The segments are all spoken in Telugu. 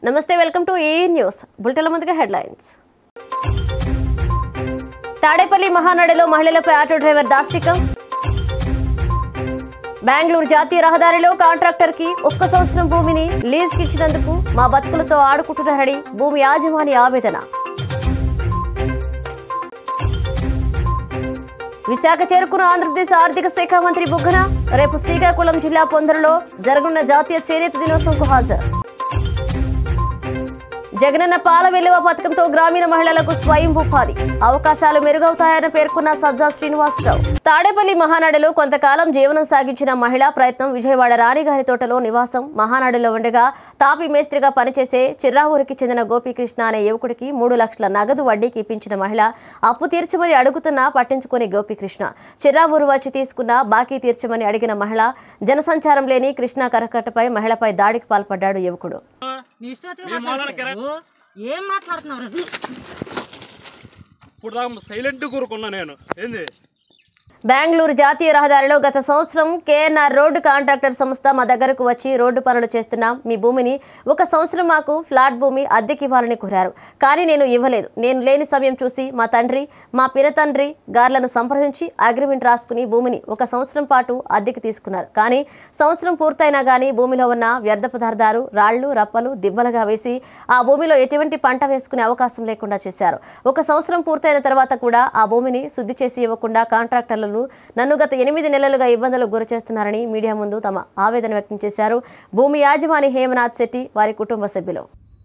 నమస్తే వెల్కమ్ టు ఏ న్యూస్ బులెటిన్ల ముందుగా హెడ్లైన్స్ తాడేపల్లి మహానాడులో మహిళలపై ఆటో డ్రైవర్ దాష్టికం బెంగళూరు జాతీయ రహదారిలో కాంట్రాక్టర్ కి ఒక్క సంవత్సరం భూమిని లీజ్ ఇచ్చినందుకు మా బతుకులతో ఆడుకుంటున్నారని భూమి యాజమాని ఆవేదన విశాఖ చేరుకున్న ఆంధ్రప్రదేశ్ ఆర్థిక శాఖ మంత్రి బుగ్గన రేపు శ్రీకాకుళం జిల్లా పొందరలో జరగనున్న జాతీయ చేనేత దినోత్సవంకు హాజరు జగనన్న పాల వెలువ పథకంతో గ్రామీణ మహిళలకు స్వయం ఉపాధి అవకాశాలు మెరుగవుతాయని పేర్కొన్న సజ్జా శ్రీనివాసరావు తాడేపల్లి మహానాడులో కొంతకాలం జీవనం సాగించిన మహిళా ప్రయత్నం విజయవాడ రాణిగారి తోటలో నివాసం మహానాడులో ఉండగా తాపి మేస్త్రిగా పనిచేసే చిర్రావూరికి చెందిన గోపీకృష్ణ అనే యువకుడికి మూడు లక్షల నగదు వడ్డీకి ఇప్పించిన మహిళ అప్పు తీర్చమని అడుగుతున్నా పట్టించుకుని గోపీకృష్ణ చిర్రావూరు వచ్చి తీసుకున్న బాకీ తీర్చమని అడిగిన మహిళ జనసంచారం లేని కృష్ణ కరకట్టపై మహిళపై దాడికి పాల్పడ్డాడు యువకుడు నీ ఇష్టం వచ్చిన మాట్లాడతావు. ఏం మాట్లాడుతున్నావు రే? ఇప్పుడు దాకా సైలెంట్ కూరుకున్నా నేను ఏంది బెంగళూరు జాతీయ రహదారిలో గత సంవత్సరం కేఎన్ఆర్ రోడ్డు కాంట్రాక్టర్ సంస్థ మా దగ్గరకు వచ్చి రోడ్డు పనులు చేస్తున్నాం మీ భూమిని ఒక సంవత్సరం మాకు ఫ్లాట్ భూమి అద్దెకి ఇవ్వాలని కోరారు కానీ నేను ఇవ్వలేదు నేను లేని సమయం చూసి మా తండ్రి మా పినతండ్రి గార్లను సంప్రదించి అగ్రిమెంట్ రాసుకుని భూమిని ఒక సంవత్సరం పాటు అద్దెకి తీసుకున్నారు కానీ సంవత్సరం పూర్తయినా కానీ భూమిలో ఉన్న వ్యర్థ పదార్థాలు రాళ్లు రప్పలు దిబ్బలుగా వేసి ఆ భూమిలో ఎటువంటి పంట వేసుకునే అవకాశం లేకుండా చేశారు ఒక సంవత్సరం పూర్తయిన తర్వాత కూడా ఆ భూమిని శుద్ధి చేసి ఇవ్వకుండా కాంట్రాక్టర్లను నన్ను గత ఎనిమిది నెలలుగా ఇబ్బందులకు గురి చేస్తున్నారని మీడియా ముందు తమ ఆవేదన వ్యక్తం చేశారు భూమి యాజమాని హేమనాథ్ శెట్టి వారి కుటుంబ సభ్యులు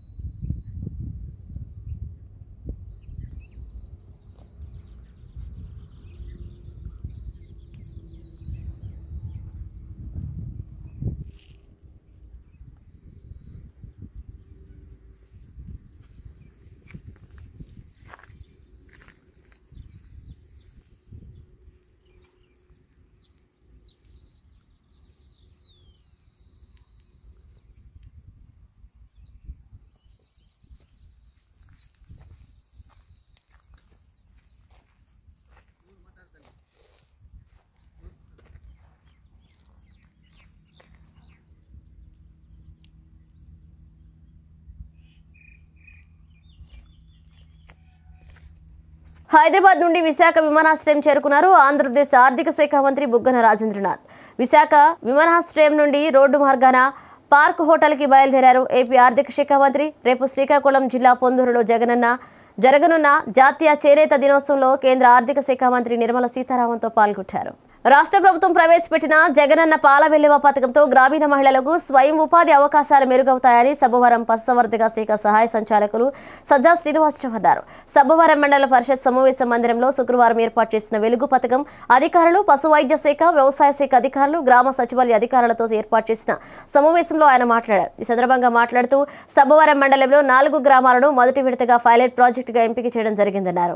హైదరాబాద్ నుండి విశాఖ విమానాశ్రయం చేరుకున్నారు ఆంధ్రప్రదేశ్ ఆర్థిక శాఖ మంత్రి బుగ్గన రాజేంద్రనాథ్ విశాఖ విమానాశ్రయం నుండి రోడ్డు మార్గాన పార్క్ హోటల్కి బయలుదేరారు ఏపీ ఆర్థిక శాఖ మంత్రి రేపు శ్రీకాకుళం జిల్లా పొందూరులో జగనన్న జరగనున్న జాతీయ చేనేత దినోత్సవంలో కేంద్ర ఆర్థిక శాఖ మంత్రి నిర్మలా సీతారామన్తో పాల్గొంటారు రాష్ట్ర ప్రభుత్వం ప్రవేశపెట్టిన జగనన్న పాల వెల్లువ పథకంతో గ్రామీణ మహిళలకు స్వయం ఉపాధి అవకాశాలు మెరుగవుతాయని సబ్బవరం పశుసంవర్ధక శాఖ సహాయ సంచాలకులు సజ్జా శ్రీనివాసరావు అన్నారు సబ్బవరం మండల పరిషత్ సమావేశ మందిరంలో శుక్రవారం ఏర్పాటు చేసిన వెలుగు పథకం అధికారులు పశు వైద్య శాఖ వ్యవసాయ శాఖ అధికారులు గ్రామ సచివాలయ అధికారులతో ఏర్పాటు చేసిన సమావేశంలో ఆయన మాట్లాడారు ఈ సందర్భంగా మాట్లాడుతూ సబ్బవరం మండలంలో నాలుగు గ్రామాలను మొదటి విడతగా పైలట్ ప్రాజెక్టుగా ఎంపిక చేయడం జరిగిందన్నారు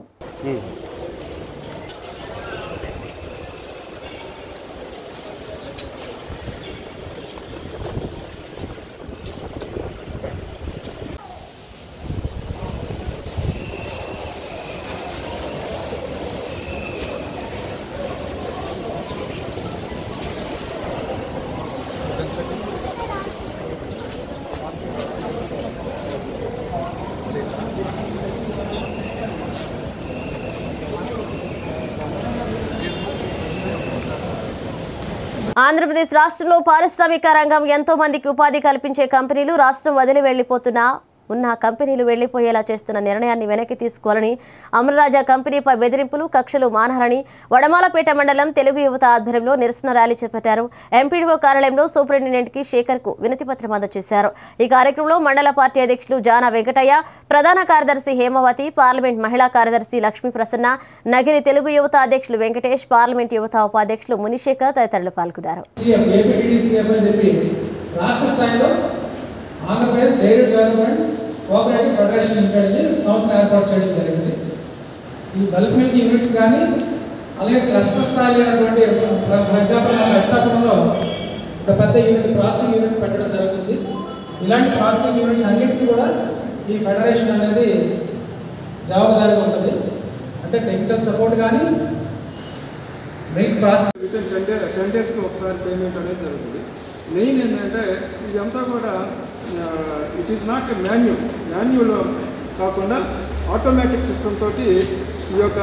ఆంధ్రప్రదేశ్ రాష్ట్రంలో పారిశ్రామిక రంగం ఎంతో మందికి ఉపాధి కల్పించే కంపెనీలు రాష్ట్రం వదిలి వెళ్లిపోతున్నా ఉన్న కంపెనీలు వెళ్లిపోయేలా చేస్తున్న నిర్ణయాన్ని వెనక్కి తీసుకోవాలని అమరరాజా కంపెనీపై బెదిరింపులు కక్షలు మానహాలని వడమాలపేట మండలం తెలుగు యువత ఆధ్వర్యంలో నిరసన ర్యాలీ చేపట్టారు ఎంపీడీఓ కార్యాలయంలో సూపరింటెండెంట్ కి శేఖర్ కు వినతి పత్రం అందజేశారు ఈ కార్యక్రమంలో మండల పార్టీ అధ్యక్షులు జానా వెంకటయ్య ప్రధాన కార్యదర్శి హేమవతి పార్లమెంట్ మహిళా కార్యదర్శి లక్ష్మీ ప్రసన్న నగిరి తెలుగు యువత అధ్యక్షులు వెంకటేష్ పార్లమెంట్ యువత ఉపాధ్యక్షులు మునిశేఖర్ తదితరులు పాల్గొన్నారు సీఎం ఏపీటీసీఎఫ్ అని చెప్పి రాష్ట్ర స్థాయిలో Andhra Pradesh dairy development cooperative federation limited అని సంస్థను ఏర్పాటు చేయడం జరిగింది ఈ బల్క్ మిల్క్ యూనిట్స్ కానీ అలాగే క్లస్టర్ స్థాయి అయినటువంటి ఫర్ ఎగ్జాంపుల్ మన విశాఖపట్నంలో ఒక పెద్ద యూనిట్ ప్రాసెసింగ్ యూనిట్ పెట్టడం జరుగుతుంది ఇలాంటి ప్రాసెసింగ్ యూనిట్స్ అన్నిటికీ కూడా ఈ ఫెడరేషన్ అనేది జవాబుదారీగా ఉంటుంది అంటే టెక్నికల్ సపోర్ట్ కానీ milk process within ten day ten డేస్కి ఒకసారి పేమెంట్ అనేది జరుగుతుంది మెయిన్ ఏంటంటే ఇదంతా కూడా it is not a manual manual కాకుండా ఆటోమేటిక్ సిస్టమ్ తోటి ఈ యొక్క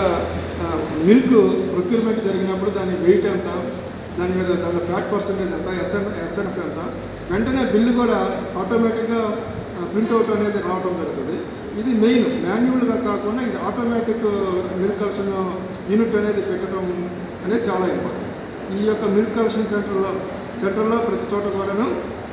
మిల్క్ ప్రొక్యూర్మెంట్ జరిగినప్పుడు దాని వెయిట్ ఎంత దాని మీద దాని ఫ్యాట్ పర్సంటేజ్ ఎంత ఎస్ఎన్ ఎస్ఎన్ఎఫ్ ఎంత వెంటనే బిల్లు కూడా ఆటోమేటిక్గా ప్రింట్అవుట్ అనేది రావడం జరుగుతుంది ఇది మెయిన్ మాన్యువల్గా కాకుండా ఇది ఆటోమేటిక్ మిల్క్ కలెక్షన్ యూనిట్ అనేది పెట్టడం అనేది చాలా ఇంపార్టెంట్ ఈ యొక్క మిల్క్ కలెక్షన్ సెంటర్లో సెంటర్లో ప్రతి చోట కూడాను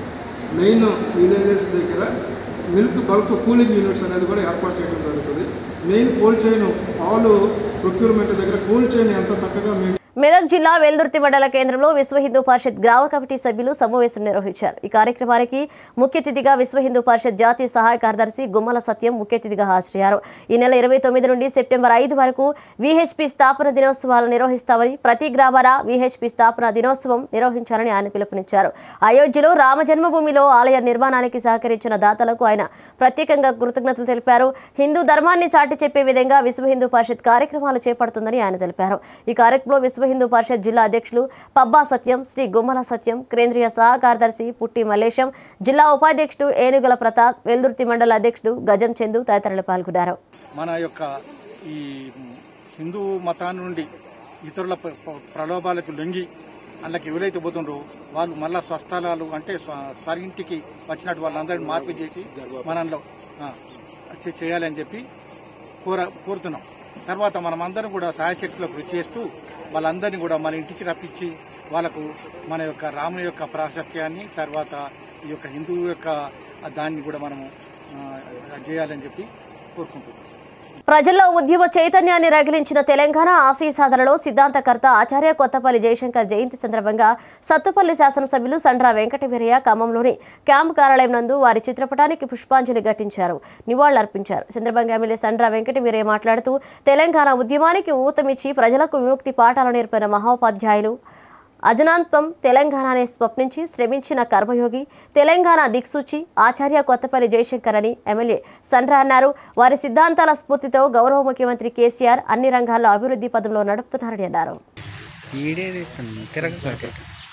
మెయిన్ విలేజెస్ దగ్గర మిల్క్ బల్క్ కూలింగ్ యూనిట్స్ అనేది కూడా ఏర్పాటు చేయడం జరుగుతుంది మెయిన్ కోల్డ్ చైన్ పాలు ప్రొక్యూర్మెంట్ దగ్గర కోల్డ్ చైన్ ఎంత చక్కగా మెయిన్ మెదక్ జిల్లా వెల్దుర్తి మండల కేంద్రంలో విశ్వ హిందూ పరిషత్ గ్రామ కమిటీ సభ్యులు సమావేశం నిర్వహించారు ఈ కార్యక్రమానికి ముఖ్య అతిథిగా విశ్వ హిందూ పరిషత్ జాతీయ సహాయ కార్యదర్శి గుమ్మల సత్యం ముఖ్య అతిథిగా హాజరయ్యారు ఈ నెల ఇరవై తొమ్మిది నుండి సెప్టెంబర్ ఐదు వరకు విహెచ్పి స్థాపన దినోత్సవాలు నిర్వహిస్తామని ప్రతి గ్రామాల విహెచ్పి స్థాపన దినోత్సవం నిర్వహించాలని ఆయన పిలుపునిచ్చారు అయోధ్యలో రామ జన్మభూమిలో ఆలయ నిర్మాణానికి సహకరించిన దాతలకు ఆయన ప్రత్యేకంగా కృతజ్ఞతలు తెలిపారు హిందూ ధర్మాన్ని చాటి చెప్పే విధంగా విశ్వ హిందూ పరిషత్ కార్యక్రమాలు చేపడుతుందని ఆయన తెలిపారు ఈ కార్యక్రమంలో విశ్వ హిందూ పరిషత్ జిల్లా అధ్యక్షులు పబ్బా సత్యం శ్రీ గుమ్మల సత్యం కేంద్రీయ సహ కార్యదర్శి పుట్టి మల్లేశం జిల్లా ఉపాధ్యక్షుడు ఏనుగల ప్రతాప్ వెల్దుర్తి మండల అధ్యక్షుడు గజం చందు తదితరులు పాల్గొన్నారు మన యొక్క ఈ హిందూ మతాన్ని నుండి ఇతరుల ప్ర- ప్ర- ప్రలోభాలకు లొంగి అందులోకి ఎవరైతే పోతుండ్రో వాళ్ళు మళ్ళా స్వస్థలాలు అంటే స్వ- స్వరింటికి వచ్చినట్టు వాళ్ళందరినీ మార్పు చేసి మనలో ఆ, చే- చేయాలని చెప్పి కోర కోరుతున్నాం తర్వాత మనమందరం కూడా సాయశక్తిలో కృషి చేస్తూ వాళ్ళందరినీ కూడా మన ఇంటికి రప్పించి వాళ్ళకు మన యొక్క రాముని యొక్క ప్రాశస్త్యాన్ని తర్వాత ఈ యొక్క హిందువు యొక్క దాన్ని కూడా మనము ఆ, చేయాలని చెప్పి కోరుకుంటున్నాం ప్రజల్లో ఉద్యమ చైతన్యాన్ని రగిలించిన తెలంగాణ ఆశయ సాధనలో సిద్ధాంతకర్త ఆచార్య కొత్తపల్లి జయశంకర్ జయంతి సందర్భంగా సత్తుపల్లి శాసనసభ్యులు సండ్రా వెంకటవీరయ్య ఖమ్మంలోని క్యాంపు కార్యాలయం నందు వారి చిత్రపటానికి పుష్పాంజలి ఘటించారు నివాళులర్పించారు ఈ సందర్భంగా ఎమ్మెల్యే సండ్రా వెంకటవీరయ్య మాట్లాడుతూ తెలంగాణ ఉద్యమానికి ఊతమిచ్చి ప్రజలకు విముక్తి పాఠాలు నేర్పిన మహోపాధ్యాయులు అజనాంతం తెలంగాణనే స్వప్నించి శ్రమించిన కర్మయోగి తెలంగాణ దిక్సూచి ఆచార్య కొత్తపల్లి జయశంకర్ అని ఎమ్మెల్యే సండ్ర అన్నారు వారి సిద్ధాంతాల స్ఫూర్తితో గౌరవ ముఖ్యమంత్రి కేసీఆర్ అన్ని రంగాల్లో అభివృద్ధి పదంలో నడుపుతున్నారని అన్నారు ఈడేది తిరగ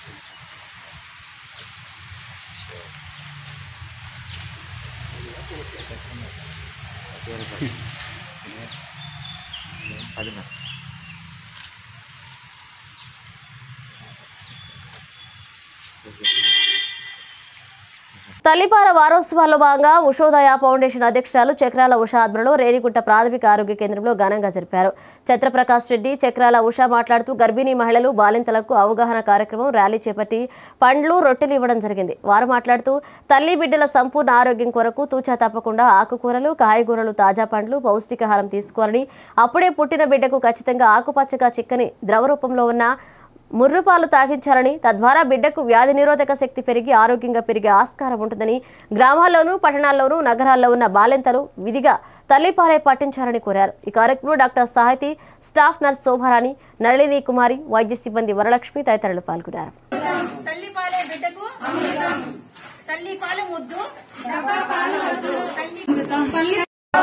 తల్లిపార వారోత్సవాల్లో భాగంగా ఉషోదయ ఫౌండేషన్ అధ్యక్షురాలు చక్రాల ఉషా ఆధ్వర్యంలో రేణిగుంట ప్రాథమిక ఆరోగ్య కేంద్రంలో ఘనంగా జరిపారు చంద్రప్రకాష్ రెడ్డి చక్రాల ఉషా మాట్లాడుతూ గర్భిణీ మహిళలు బాలింతలకు అవగాహన కార్యక్రమం ర్యాలీ చేపట్టి పండ్లు రొట్టెలు ఇవ్వడం జరిగింది వారు మాట్లాడుతూ తల్లి బిడ్డల సంపూర్ణ ఆరోగ్యం కొరకు తూచా తప్పకుండా ఆకుకూరలు కాయగూరలు తాజా పండ్లు పౌష్టికాహారం తీసుకోవాలని అప్పుడే పుట్టిన బిడ్డకు ఖచ్చితంగా ఆకుపచ్చగా చిక్కని ద్రవ రూపంలో ఉన్న ముర్రుపాలు తాగించాలని తద్వారా బిడ్డకు వ్యాధి నిరోధక శక్తి పెరిగి ఆరోగ్యంగా పెరిగే ఆస్కారం ఉంటుందని గ్రామాల్లోనూ పట్టణాల్లోనూ నగరాల్లో ఉన్న బాలెంతలు విధిగా తల్లిపాలే పట్టించాలని కోరారు ఈ కార్యక్రమంలో doctor Sahithi staff nurse Shobharani Nalini Kumari వైద్య సిబ్బంది వరలక్ష్మి తదితరులు పాల్గొన్నారు తల్లి పాలే బిడ్డకు తల్లి పాలు ముద్దు తల్లి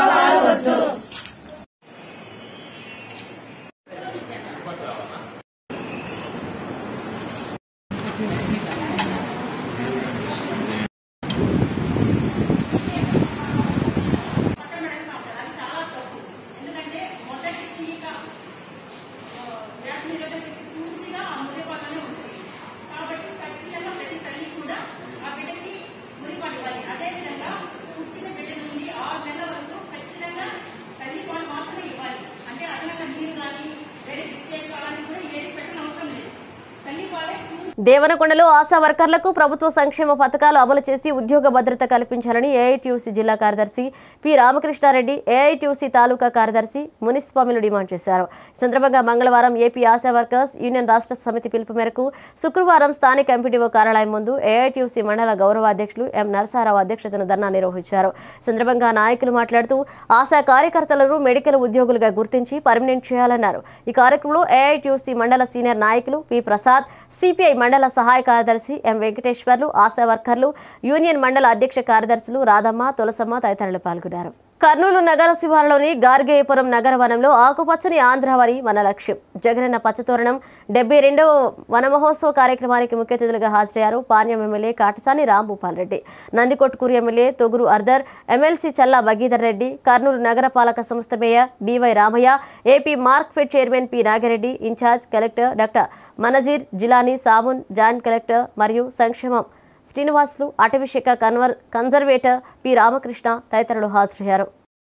దేవనకొండలో ఆశా వర్కర్లకు ప్రభుత్వ సంక్షేమ పథకాలు అమలు చేసి ఉద్యోగ భద్రత కల్పించాలని ఏఐటీయూసీ జిల్లా కార్యదర్శి పి రామకృష్ణారెడ్డి ఏఐటీయూసీ తాలూకా కార్యదర్శి మునిస్వామిలు డిమాండ్ చేశారు ఈ సందర్భంగా మంగళవారం ఏపీ ఆశా వర్కర్స్ యూనియన్ రాష్ట్ర సమితి పిలుపు మేరకు శుక్రవారం స్థానిక ఎంపీడీఓ కార్యాలయం ముందు ఏఐటీయూసీ మండల గౌరవ అధ్యక్షులు ఎం నరసారావు అధ్యక్షతన ధర్నా నిర్వహించారు ఈ సందర్భంగా నాయకులు మాట్లాడుతూ ఆశా కార్యకర్తలను మెడికల్ ఉద్యోగులుగా గుర్తించి పర్మనెంట్ చేయాలన్నారు ఈ కార్యక్రమంలో ఏఐటీయూసీ మండల సీనియర్ నాయకులు పి ప్రసాద్ సిపిఐ మండల సహాయ కార్యదర్శి ఎం వెంకటేశ్వర్లు ఆశా వర్కర్లు యూనియన్ మండల అధ్యక్ష కార్యదర్శులు రాధమ్మ తులసమ్మ తదితరులు పాల్గొన్నారు కర్నూలు నగర శివారులోని గార్గేయపురం నగర వనంలో ఆకుపచ్చని ఆంధ్రవరి మన లక్ష్యం జగనన్న పచ్చతోరణం డెబ్బై రెండవ వన మహోత్సవ కార్యక్రమానికి ముఖ్య అతిథులుగా హాజరయ్యారు Panyam MLA Katasani Rambhupal Reddy Nandikotkur MLA Thoguru Arthur MLC Challa భగీధర్ రెడ్డి కర్నూలు నగర పాలక సంస్థ mayor D Y Ramaiah AP Markfed chairman P Nagireddy incharge collector doctor Manazir Jilani Samoon joint collector మరియు సంక్షేమం శ్రీనివాసులు అటవీ శాఖ కన్వర్ కన్జర్వేటర్ పి రామకృష్ణ తదితరులు హాజరయ్యారు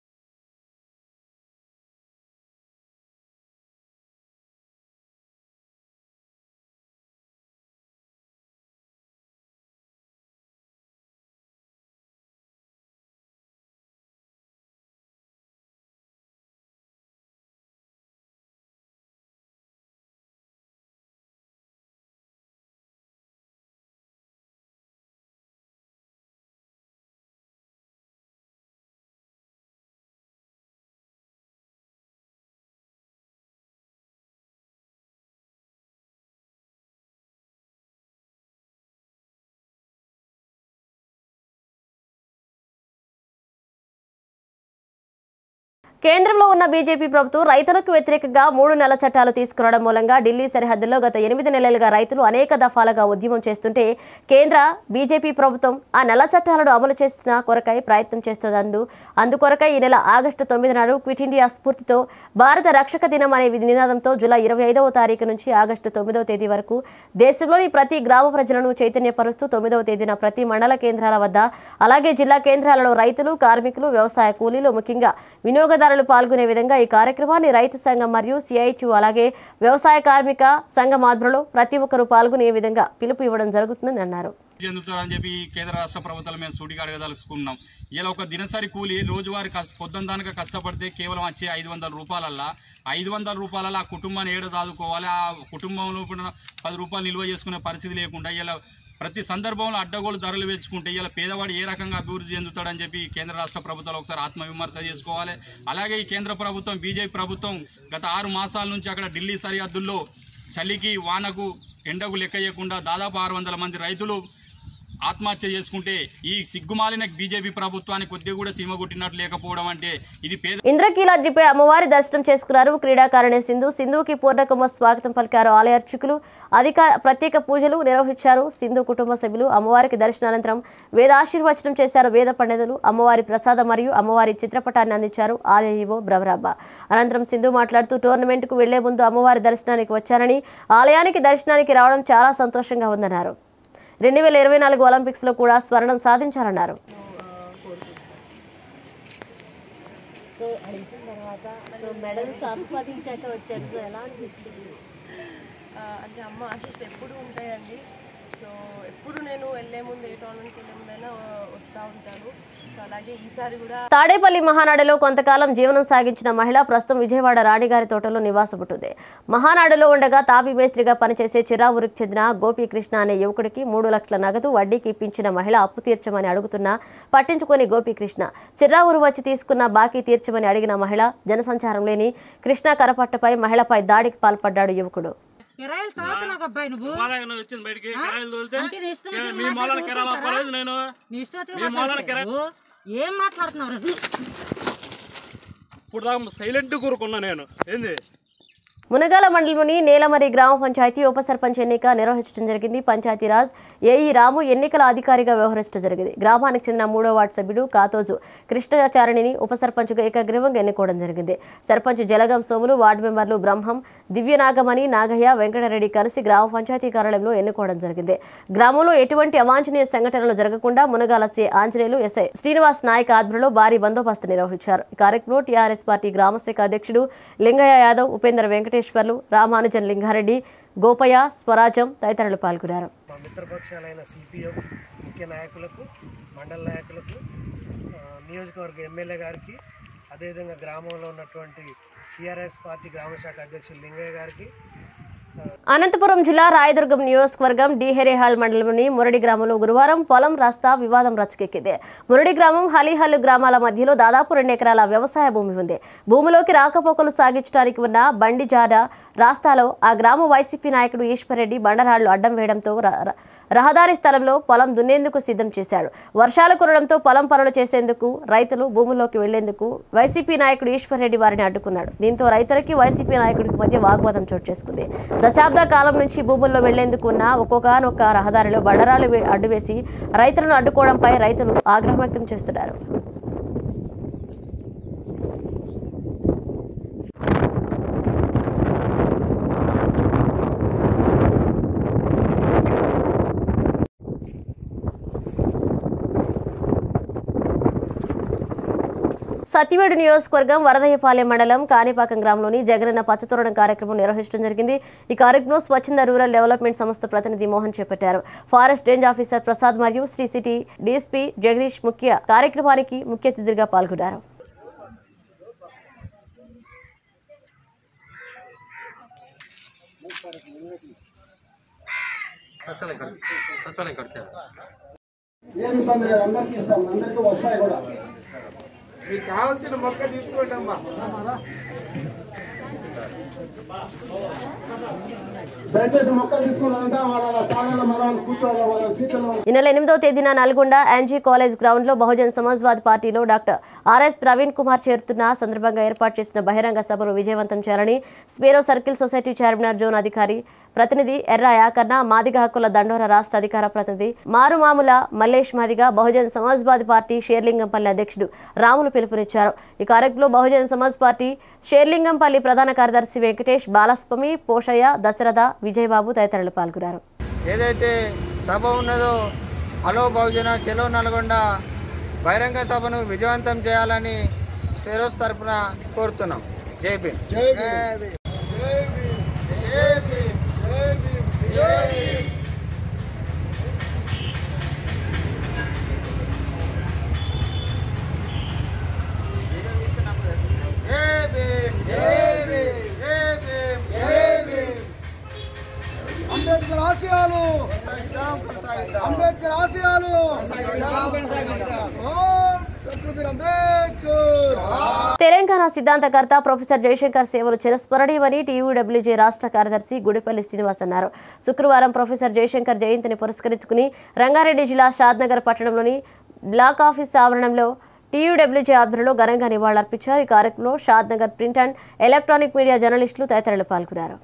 కేంద్రంలో ఉన్న బీజేపీ ప్రభుత్వం రైతులకు వ్యతిరేకంగా మూడు నెలల చట్టాలు తీసుకురావడం మూలంగా ఢిల్లీ సరిహద్దుల్లో గత ఎనిమిది నెలలుగా రైతులు అనేక దఫాలుగా ఉద్యమం చేస్తుంటే కేంద్ర బీజేపీ ప్రభుత్వం ఆ నెల చట్టాలను అమలు చేసిన కొరకై ప్రయత్నం చేస్తోంది అందుకొరకై ఈ నెల ఆగస్టు తొమ్మిది నాడు క్విట్ ఇండియా స్ఫూర్తితో భారత రక్షక దినం అనే నినాదంతో జూలై ఇరవై ఐదవ తారీఖు నుంచి ఆగస్టు తొమ్మిదవ తేదీ వరకు దేశంలోని ప్రతి గ్రామ ప్రజలను చైతన్యపరుస్తూ తొమ్మిదవ తేదీన ప్రతి మండల కేంద్రాల వద్ద అలాగే జిల్లా కేంద్రాలలో రైతులు కార్మికులు వ్యవసాయ కూలీలు ముఖ్యంగా వినియోగదారులు పాల్గొనే విధంగా ఈ కార్యక్రమాన్ని రైతు సంఘం మరియు సిఐటియు అలాగే వ్యవసాయ కార్మిక సంఘం ఆధ్వర్యంలో ప్రతి ఒక్కరూ పాల్గొనే విధంగా పిలుపు ఇవ్వడం జరుగుతుందని అన్నారు చెందుతారని చెప్పి కేంద్ర రాష్ట్ర ప్రభుత్వాలు మేము సూటిగా అడగదలుచుకున్నాం ఇలా ఒక దినసరి కూలి రోజువారి కష్ట పొద్దుందానిక కష్టపడితే కేవలం వచ్చే ఐదు వందల రూపాయలల్లా ఐదు వందల రూపాయల ఆ కుటుంబాన్ని ఏడ దాదుకోవాలి ఆ కుటుంబంలో ఉన్న పది రూపాయలు నిల్వ చేసుకునే పరిస్థితి లేకుండా ఇలా ప్రతి సందర్భంలో అడ్డగోలు ధరలు వేసుకుంటే ఇలా పేదవాడు ఏ రకంగా అభివృద్ధి చెందుతాడని చెప్పి ఈ కేంద్ర రాష్ట్ర ప్రభుత్వాలు ఒకసారి ఆత్మవిమర్శ చేసుకోవాలి అలాగే ఈ కేంద్ర ప్రభుత్వం బీజేపీ ప్రభుత్వం గత ఆరు మాసాల నుంచి అక్కడ ఢిల్లీ సరిహద్దుల్లో చలికి వానకు ఎండకు లెక్క చేయకుండా దాదాపు ఆరు వందల మంది రైతులు ఆత్మహత్య చేసుకుంటే ఈ సిగ్గుమాలిన బీజేపీ ప్రభుత్వాన్ని కొద్దిగా కూడా సీమ కొట్టినట్టు లేకపోవడం అంటే ఇది పేద ఇంద్రకీలాద్రిపై అమ్మవారి దర్శనం చేసుకున్నారు క్రీడాకారిణి సింధు సింధుకి పూర్ణకుమ స్వాగతం పలికారు ఆలయ అర్చకులు అధిక ప్రత్యేక పూజలు నిర్వహించారు సింధు కుటుంబ సభ్యులు అమ్మవారికి దర్శనానంతరం వేదాశీర్వచనం చేశారు వేద పండితులు అమ్మవారి ప్రసాదం మరియు అమ్మవారి చిత్రపటాన్ని అందించారు ఆలయ ఈవో బ్రవరాబ్బ అనంతరం సింధు మాట్లాడుతూ టోర్నమెంట్కు వెళ్లే ముందు అమ్మవారి దర్శనానికి వచ్చారని ఆలయానికి దర్శనానికి రావడం చాలా సంతోషంగా ఉందన్నారు రెండు వేల ఇరవై నాలుగు ఒలింపిక్స్లో కూడా స్వర్ణం సాధించాలన్నారు సో అడిగిన తర్వాత సో మెడల్ సంపాదించాక వచ్చాను సో ఎలా అనిపిస్తుంది అంటే అమ్మ ఆశీస్సులు ఎప్పుడు ఉంటాయండి సో ఎప్పుడు నేను వెళ్ళే ముందు ఏ టోర్నమెంట్కి వెళ్ళే ముందైనా వస్తూ ఉంటాను సో అలాగే ఈసారి కూడా తాడేపల్లి మహానాడులో కొంతకాలం జీవనం సాగించిన మహిళ ప్రస్తుతం విజయవాడ రాణిగారి తోటలో నివాసపుట్టింది మహానాడులో ఉండగా తాపి మేస్త్రిగా పనిచేసే చిరావురికి చెందిన గోపీకృష్ణ అనే యువకుడికి మూడు లక్షల నగదు వడ్డీకి ఇప్పించిన మహిళ అప్పు తీర్చమని అడుగుతున్నా పట్టించుకొని గోపీకృష్ణ చిరావురు వచ్చి తీసుకున్న బాకీ తీర్చమని అడిగిన మహిళ జనసంచారం లేని కృష్ణ కరపట్టపై మహిళపై దాడికి పాల్పడ్డాడు యువకుడు కిరాయిలు తాగుతున్నావు అబ్బాయి నువ్వు బాగా నువ్వు వచ్చింది బయటికి కిరాయిలు తోలితే అంటే నీ ఇష్టం వచ్చినట్టు మీ మూలాన కిరాయిలు మాట్లాడుకుంటారా? అవ్వలేదు నేను నీ ఇష్టం వచ్చిన మీ మూలాన కిరాయి మాట్లాడుతున్నావు. ఏం మాట్లాడుతున్నావు రా? ఇప్పుడు దాకా సైలెంట్ కూరుకున్నా నేను ఏంది మునగాల మండలంలోని నేలమరి గ్రామ పంచాయతీ ఉప సర్పంచ్ ఎన్నిక నిర్వహించడం జరిగింది పంచాయతీరాజ్ ఏఈ రాము ఎన్నికల అధికారిగా వ్యవహరించడం జరిగింది గ్రామానికి చెందిన మూడో వార్డు సభ్యుడు కాతోజు కృష్ణాచారిణిని ఉప సర్పంచ్గా ఏకగ్రీవంగా ఎన్నుకోవడం జరిగింది సర్పంచ్ జలగం సోములు వార్డు మెంబర్లు బ్రహ్మం దివ్యనాగమణి నాగయ్య వెంకటరెడ్డి కలిసి గ్రామ పంచాయతీ కార్యాలయంలో ఎన్నుకోవడం జరిగింది గ్రామంలో ఎటువంటి అవాంఛనీయ సంఘటనలు జరగకుండా మునగాల సి ఆంజనేయులు ఎస్ఐ శ్రీనివాస్ నాయక్ ఆధ్వర్యంలో భారీ బందోబస్తు నిర్వహించారు ఈ కార్యక్రమంలో టీఆర్ఎస్ పార్టీ గ్రామశాఖ అధ్యక్షుడు లింగయ్య యాదవ్ ఉపేంద్ర వెంకటేశ్వర్లు రామానుజన్ లింగారెడ్డి గోపయ్య స్వరాజం తదితరులు పాల్గొన్నారు మా మిత్రపక్షాలైన సిపిఎం ముఖ్య నాయకులకు మండల నాయకులకు ఆ, నియోజకవర్గ ఎమ్మెల్యే గారికి అదేవిధంగా గ్రామంలో ఉన్నటువంటి టీఆర్ఎస్ పార్టీ గ్రామశాఖ అధ్యక్షులు లింగయ్య గారికి అనంతపురం జిల్లా రాయదుర్గం నియోజకవర్గం డిహెరేహాల్ మండలంలోని మురడి గ్రామంలో గురువారం పొలం రాస్తా వివాదం రచ్చకెక్కింది మురడి గ్రామం హలిహల్లు గ్రామాల మధ్యలో దాదాపు రెండు ఎకరాల వ్యవసాయ భూమి ఉంది భూమిలోకి రాకపోకలు సాగించడానికి ఉన్న బండి జాడ రాస్తాలో ఆ గ్రామ వైసీపీ నాయకుడు ఈశ్వర్రెడ్డి బండరాళ్లు అడ్డం వేయడంతో రా- రా- రహదారి స్థలంలో పొలం దున్నేందుకు సిద్ధం చేశాడు వర్షాలు కురడంతో పొలం పనులు చేసేందుకు రైతులు భూముల్లోకి వెళ్లేందుకు వైసీపీ నాయకుడు ఈశ్వర్ రెడ్డి వారిని అడ్డుకున్నాడు దీంతో రైతులకి వైసీపీ నాయకుడికి మధ్య వాగ్వాదం చోటు చేసుకుంది దశాబ్ద కాలం నుంచి భూముల్లో వెళ్లేందుకు ఉన్న ఒక్కొక్కనొక్క రహదారిలో బండరాలు వే- అడ్డువేసి రైతులను అడ్డుకోవడంపై రైతులు ఆగ్రహం వ్యక్తం చేస్తున్నారు సత్యవేడు నియోజకవర్గం వరదయ్యపాలెం మండలం కాణిపాకం గ్రామంలోని జగనన్న పచ్చతోరణం కార్యక్రమం నిర్వహించడం జరిగింది ఈ కార్యక్రమం స్వచ్ఛంద రూరల్ డెవలప్మెంట్ సంస్థ ప్రతినిధి మోహన్ చేపట్టారు ఫారెస్ట్ రేంజ్ ఆఫీసర్ ప్రసాద్ మరియు శ్రీ సిటీ డీఎస్పీ జగదీష్ ముఖ్య కార్యక్రమానికి ముఖ్య అతిథిగా పాల్గొన్నారు ఏమి ఇబ్బంది లేదు అందరికీ ఇస్తాం అందరికీ వస్తాయి కూడా మీకు కావాల్సిన మొక్క తీసుకోండి అమ్మా దయచేసి మొక్కలు తీసుకున్నారంటే వాళ్ళ స్థానాల్లో మన వాళ్ళు కూర్చోవాలి వాళ్ళ సీట్లలో ఈ నెల ఎనిమిదో తేదీన నల్గొండ ఎన్జీ కాలేజ్ గ్రౌండ్ లో బహుజన్ సమాజ్వాదీ పార్టీలో డాక్టర్ ఆర్ఎస్ ప్రవీణ్ కుమార్ చేరుతున్న సందర్భంగా ఏర్పాటు చేసిన బహిరంగ సభను విజయవంతం చేయాలని sparrow circle society chairman zone అధికారి ప్రతినిధి ఎర్ర యాకర్ణ మాదిగ హక్కుల దండోర రాష్ట్ర అధికార ప్రతినిధి మారుమాముల మల్లేష్ మాదిగ బహుజన్ సమాజ్వాదీ పార్టీ షేర్లింగంపల్లి అధ్యక్షుడు రాములు పిలుపునిచ్చారు ఈ కార్యక్రమంలో బహుజన్ సమాజ్ పార్టీ షేర్లింగంపల్లి ప్రధాన కార్యదర్శి వెంకటేష్ బాలస్వామి పోషయ్య దశరథ విజయబాబు తదితరులు పాల్గొన్నారు ఏదైతే సభ ఉన్నదో హలో బహుజన చెలో నల్గొండ బహిరంగ సభను విజయవంతం చేయాలని ఫెరోజ్ తరపున కోరుతున్నాం జై భీమ్ జై భీమ్ జై భీమ్ జై భీమ్ జై భీమ్ జై భీమ్ జై భీమ్ జై భీమ్ అంబేద్కర్ ఆశయాలు అంబేద్కర్ ఆశయాలు ఓం డాక్టర్ బీర్ అంబేద్కర్ తెలంగాణ సిద్ధాంతకర్త ప్రొఫెసర్ జయశంకర్ సేవలు చిరస్మరణీయమని టీయూడబ్ల్యూజే రాష్ట్ర కార్యదర్శి గుడిపల్లి శ్రీనివాస్ అన్నారు శుక్రవారం ప్రొఫెసర్ జయశంకర్ జయంతిని పురస్కరించుకుని రంగారెడ్డి జిల్లా షాద్నగర్ పట్టణంలోని బ్లాక్ ఆఫీస్ ఆవరణంలో టీయూడబ్ల్యూజే ఆధ్వర్యంలో ఘనంగా నివాళులర్పించారు ఈ కార్యక్రమంలో Shadnagar print and electronic media జర్నలిస్టులు తదితరులు పాల్గొన్నారు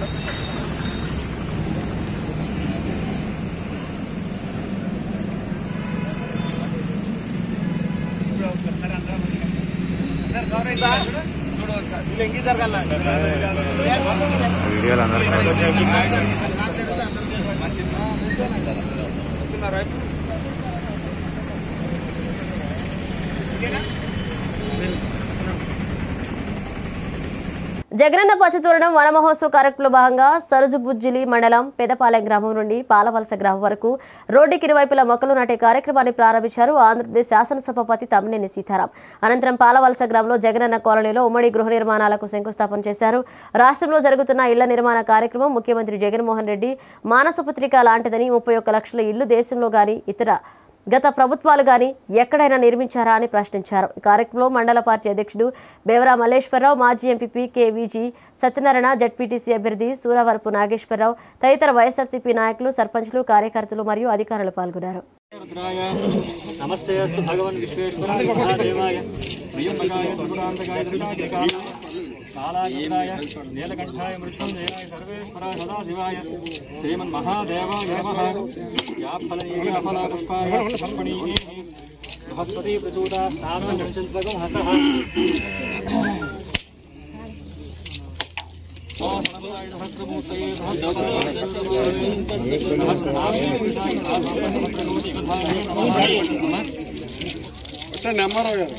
జగనన్న పచ్చతోరణం వన మహోత్సవ కార్యక్రమంలో భాగంగా సరుజుబుజ్జిలి మండలం పెదపాలెం గ్రామం నుండి పాలవలస గ్రామం వరకు రోడ్డుకి ఇరువైపులా మొక్కలు నాటే కార్యక్రమాన్ని ప్రారంభించారు ఆంధ్రప్రదేశ్ శాసనసభాపతి తమ్మినేని సీతారాం అనంతరం పాలవలస గ్రామంలో జగనన్న కాలనీలో ఉమ్మడి గృహ నిర్మాణాలకు శంకుస్థాపన చేశారు రాష్ట్రంలో జరుగుతున్న ఇళ్ల నిర్మాణ కార్యక్రమం ముఖ్యమంత్రి జగన్మోహన్ రెడ్డి మానసపత్రిక లాంటిదని ముప్పై ఒక్క లక్షల ఇళ్లు దేశంలో గాని ఇతర గత ప్రభుత్వాలు గాని ఎక్కడైనా నిర్మించారా అని ప్రశ్నించారు ఈ కార్యక్రమంలో మండల పార్టీ అధ్యక్షుడు బేవరా మల్లేశ్వరరావు మాజీ ఎంపీ కేవీజీ సత్యనారాయణ జడ్పీటీసీ అభ్యర్థి సూరవరపు నాగేశ్వరరావు తదితర వైఎస్ఆర్సీపీ నాయకులు సర్పంచ్లు కార్యకర్తలు మరియు అధికారులు పాల్గొన్నారు నమస్తే అస్తు భగవన్ విశ్వేశ్వరాయ మహాదేవాయ ప్రియంబకాయ త్రిపురాంతకాయ త్రికాయ కాలాగ్రాయ నీలకంఠాయ మృత్యుంజయాయ సర్వేశ్వరాయ సదాశివాయ శ్రీమన్ మహాదేవాయ నమః యాఫలనీయ అఫల పుష్పాయ సమర్పణీయ బృహస్పతి ప్రచోదా స్థానం పంచద్వగం హసః నెంబర్ గారు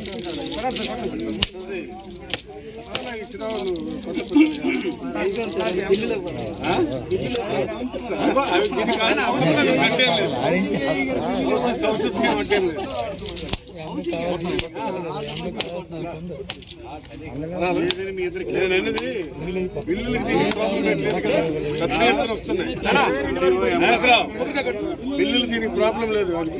నేనన్నది బిల్లులకి ప్రాబ్లం లేదు కదా పెద్ద ఎత్తున వస్తున్నాయి బిల్లులు దీనికి ప్రాబ్లం లేదు అది గుర్తుపెట్టు.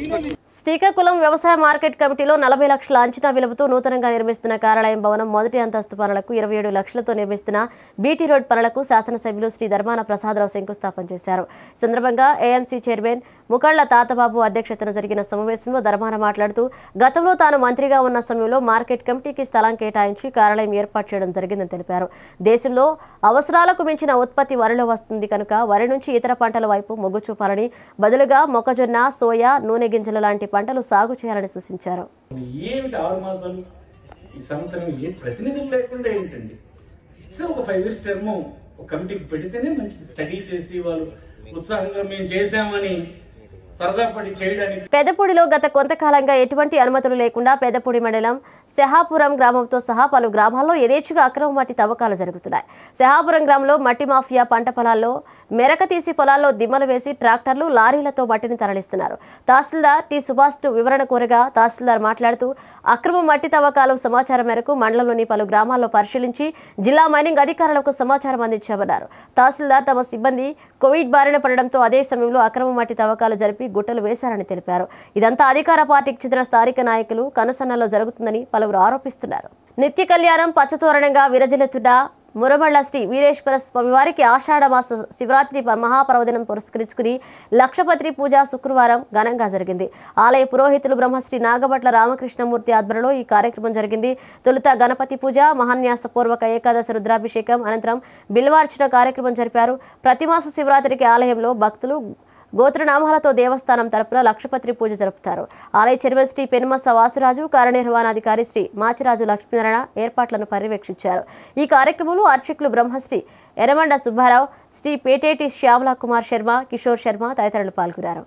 శ్రీకాకుళం వ్యవసాయ మార్కెట్ కమిటీలో నలభై లక్షల అంచనా విలువతో నూతనంగా నిర్మిస్తున్న కార్యాలయం భవనం మొదటి అంతస్తు పనులకు ఇరవై ఏడు లక్షలతో నిర్మిస్తున్న బీటీ రోడ్ పనులకు శాసనసభ్యులు శ్రీ ధర్మాన ప్రసాదరావు శంకుస్థాపన చేశారు ఈ సందర్భంగా ఏఎంసీ చైర్మన్ ముకళ్ల తాతబాబు అధ్యక్షతన జరిగిన సమావేశంలో ధర్మాన మాట్లాడుతూ గతంలో తాను మంత్రిగా ఉన్న సమయంలో మార్కెట్ కమిటీకి స్థలం కేటాయించి కార్యాలయం ఏర్పాటు చేయడం జరిగిందని తెలిపారు దేశంలో అవసరాలకు మించిన ఉత్పత్తి వరిలో వస్తుంది కనుక వరి నుంచి ఇతర పంటల వైపు మొగ్గు చూపాలని బదులుగా మొక్కజొన్న సోయా నూనె గింజల లాంటి పంటలు సాగు చేయాలని సూచించారు ఏమిటి ఆరు మాసాలు ఈ సంవత్సరం ఏ ప్రతినిధులు లేకుండా ఏంటండి ఇస్తే ఒక ఫైవ్ ఇయర్స్ టర్మ్ ఒక కమిటీకి పెడితేనే మంచిది స్టడీ చేసి వాళ్ళు ఉత్సాహంగా మేము చేసామని సరదా పడి చేయడానికి పెదపూడిలో గత కొంతకాలంగా ఎటువంటి అనుమతులు లేకుండా పెదపూడి మండలం శహాపురం గ్రామంతో సహా పలు గ్రామాల్లో యథేచ్ఛగా అక్రమ మట్టి తవ్వకాలు జరుగుతున్నాయి శహాపురం గ్రామంలో మట్టి మాఫియా పంట పొలాల్లో మెరక తీసి పొలాల్లో దిమ్మలు వేసి ట్రాక్టర్లు లారీలతో మట్టిని తరలిస్తున్నారు తహసీల్దార్ టి సుభాష్ టు వివరణ కోరగా తహసీల్దార్ మాట్లాడుతూ అక్రమ మట్టి తవ్వకాలు సమాచారం మేరకు మండలంలోని పలు గ్రామాల్లో పరిశీలించి జిల్లా మైనింగ్ అధికారులకు సమాచారం అందించామన్నారు తహసీల్దార్ తమ సిబ్బంది కోవిడ్ బారిన పడడంతో అదే సమయంలో అక్రమ మట్టి తవ్వకాలు జరిపి గుట్టలు వేశారని తెలిపారు ఇదంతా అధికార పార్టీకి చెందిన స్థానిక నాయకులు కనుసన్నలో జరుగుతుందని పలువురు ఆరోపిస్తున్నారు నిత్య కళ్యాణం పచ్చతోరణంగా విరజిల్లుతున్న మురమళ్ళ శ్రీ వీరేశ్వర స్వామివారికి ఆషాఢ మాస శివరాత్రి ప- మహాపర్వదినం పురస్కరించుకుని లక్షపత్రి పూజ శుక్రవారం ఘనంగా జరిగింది ఆలయ పురోహితులు బ్రహ్మశ్రీ నాగభట్ల రామకృష్ణమూర్తి ఆధ్వర్యంలో ఈ కార్యక్రమం జరిగింది తొలుత గణపతి పూజ మహాన్యాస పూర్వక ఏకాదశి రుద్రాభిషేకం అనంతరం బిల్వార్చన కార్యక్రమం జరిపారు ప్రతిమాస శివరాత్రికి ఆలయంలో భక్తులు గోత్రనామాలతో దేవస్థానం తరపున లక్షపత్రి పూజ జరుపుతారు ఆలయ చైర్మన్ శ్రీ పెనుమస వాసురాజు కార్యనిర్వహణాధికారి శ్రీ మాచిరాజు లక్ష్మీనారాయణ ఏర్పాట్లను పర్యవేక్షించారు ఈ కార్యక్రమంలో అర్చకులు బ్రహ్మశ్రీ ఎర్రమండ సుబ్బారావు శ్రీ పేటేటి శ్యామలా కుమార్ శర్మ కిషోర్ శర్మ తదితరులు పాల్గొన్నారు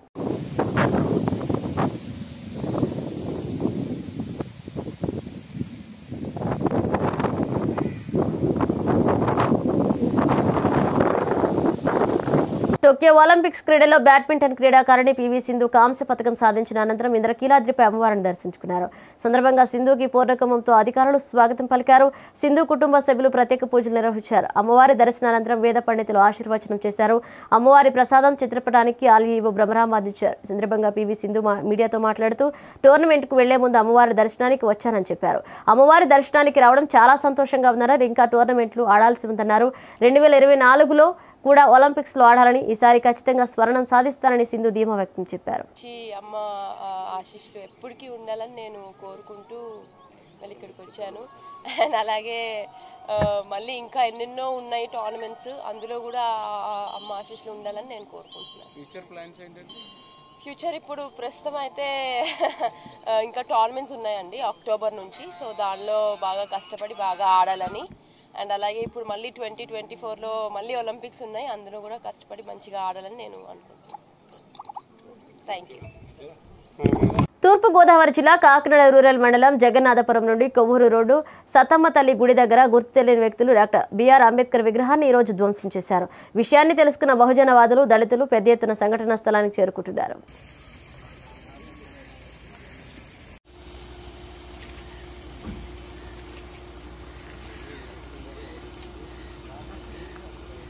టోక్యో ఒలింపిక్స్ క్రీడల్లో బ్యాడ్మింటన్ క్రీడాకారిణి పివి సింధు కాంస్య పథకం సాధించిన అనంతరం ఇంద్రకీలాద్రిపై అమ్మవారిని దర్శించుకున్నారు సందర్భంగా సింధుకి పూర్ణకుంభంతో అధికారులు స్వాగతం పలికారు సింధు కుటుంబ సభ్యులు ప్రత్యేక పూజలు నిర్వహించారు అమ్మవారి దర్శనానంతరం వేద పండితులు ఆశీర్వచనం చేశారు అమ్మవారి ప్రసాదం చిత్రపటానికి ఆలయ ఈవో బ్రహ్మరామ అందించారు ఈ సందర్భంగా పివి సింధు మా- మీడియాతో మాట్లాడుతూ టోర్నమెంట్ కు వెళ్లే ముందు అమ్మవారి దర్శనానికి వచ్చానని చెప్పారు అమ్మవారి దర్శనానికి రావడం చాలా సంతోషంగా ఉందన్నారు ఇంకా టోర్నమెంట్లు ఆడాల్సి ఉందన్నారు రెండు వేల ఇరవై నాలుగులో కూడా ఒలింపిక్స్ లో ఆడాలని ఈసారి ఖచ్చితంగా స్వర్ణం సాధిస్తారని సింధు ధీమా వ్యక్తం చెప్పారు వచ్చి అమ్మ ఆ, ఆశీస్సులు ఎప్పటికీ ఉండాలని నేను కోరుకుంటూ మళ్ళీ ఇక్కడికి వచ్చాను అండ్ అలాగే ఆ, మళ్ళీ ఇంకా ఎన్నెన్నో ఉన్నాయి టోర్నమెంట్స్ అందులో కూడా ఆ అమ్మ ఆశీస్సులు ఉండాలని నేను కోరుకుంటున్నాను ఫ్యూచర్ ప్లాన్స్ ఏంటంటే ఫ్యూచర్ ఇప్పుడు ప్రస్తుతం అయితే ఆ, ఇంకా టోర్నమెంట్స్ ఉన్నాయండి అక్టోబర్ నుంచి సో దానిలో బాగా కష్టపడి బాగా ఆడాలని అండ్ అలాగే ఇప్పుడు మళ్ళీ ట్వంటీ ట్వంటీ ఫోర్లో మళ్ళీ ఒలింపిక్స్ ఉన్నాయి అందులో కూడా కష్టపడి మంచిగా ఆడాలని నేను అనుకుంటున్నాను థ్యాంక్ యూ తూర్పు గోదావరి జిల్లా కాకినాడ రూరల్ మండలం జగన్నాథపురం నుండి కొవ్వూరు రోడ్డు సతమ్మ తల్లి గుడి దగ్గర గుర్తు తెలియని వ్యక్తులు డాక్టర్ బిఆర్ అంబేద్కర్ విగ్రహాన్ని ఈ రోజు ధ్వంసం చేశారు విషయాన్ని తెలుసుకున్న బహుజనవాదులు దళితులు పెద్ద ఎత్తున సంఘటనా స్థలానికి చేరుకుంటున్నారు